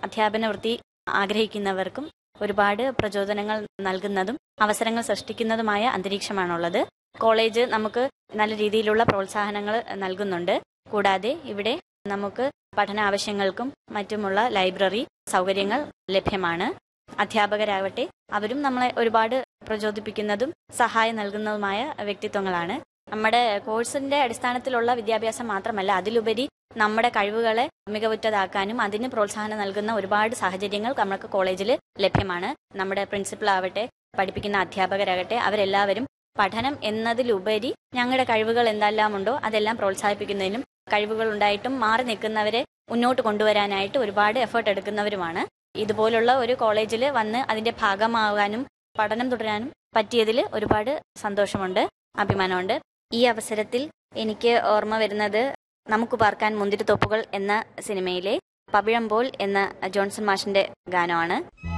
അധ്യാപന വൃത്തി ആഗ്രഹിക്കുന്നവർക്കും ഒരുപാട് പ്രചോദനങ്ങൾ നൽകുന്നതും അവസരങ്ങൾ സൃഷ്ടിക്കുന്നതുമായ അന്തരീക്ഷമാണുള്ളത് കോളേജ് നമുക്ക് നല്ല രീതിയിലുള്ള പ്രോത്സാഹനങ്ങൾ നൽകുന്നുണ്ട് കൂടാതെ ഇവിടെ നമുക്ക് പഠന ആവശ്യങ്ങൾക്കും മറ്റുമുള്ള ലൈബ്രറി സൗകര്യങ്ങൾ ലഭ്യമാണ് അധ്യാപകരാകട്ടെ അവരും നമ്മളെ ഒരുപാട് പ്രചോദിപ്പിക്കുന്നതും സഹായം നൽകുന്നതുമായ വ്യക്തിത്വങ്ങളാണ് നമ്മുടെ കോഴ്സിന്റെ അടിസ്ഥാനത്തിലുള്ള വിദ്യാഭ്യാസം മാത്രമല്ല അതിലുപരി നമ്മുടെ കഴിവുകളെ മികവുറ്റതാക്കാനും അതിന് പ്രോത്സാഹനം നൽകുന്ന ഒരുപാട് സാഹചര്യങ്ങൾ നമ്മൾക്ക് കോളേജിൽ ലഭ്യമാണ് നമ്മുടെ പ്രിൻസിപ്പൽ ആവട്ടെ പഠിപ്പിക്കുന്ന അധ്യാപകരാകട്ടെ അവരെല്ലാവരും പഠനം എന്നതിലുപരി ഞങ്ങളുടെ കഴിവുകൾ എന്തെല്ലാമുണ്ടോ അതെല്ലാം പ്രോത്സാഹിപ്പിക്കുന്നതിനും കഴിവുകൾ ഉണ്ടായിട്ടും മാറി നിൽക്കുന്നവരെ മുന്നോട്ട് കൊണ്ടുവരാനായിട്ട് ഒരുപാട് എഫേർട്ട് എടുക്കുന്നവരുമാണ് ഇതുപോലുള്ള ഒരു കോളേജിൽ വന്ന് അതിന്റെ ഭാഗമാകാനും പഠനം തുടരാനും പറ്റിയതിൽ ഒരുപാട് സന്തോഷമുണ്ട് അഭിമാനമുണ്ട് ഈ അവസരത്തിൽ എനിക്ക് ഓർമ്മ വരുന്നത് നമുക്ക് പാർക്കാൻ മുന്തിരിത്തോപ്പുകൾ എന്ന സിനിമയിലെ പവിഴമ്പോൾ എന്ന ജോൺസൺ മാഷിന്റെ ഗാനമാണ്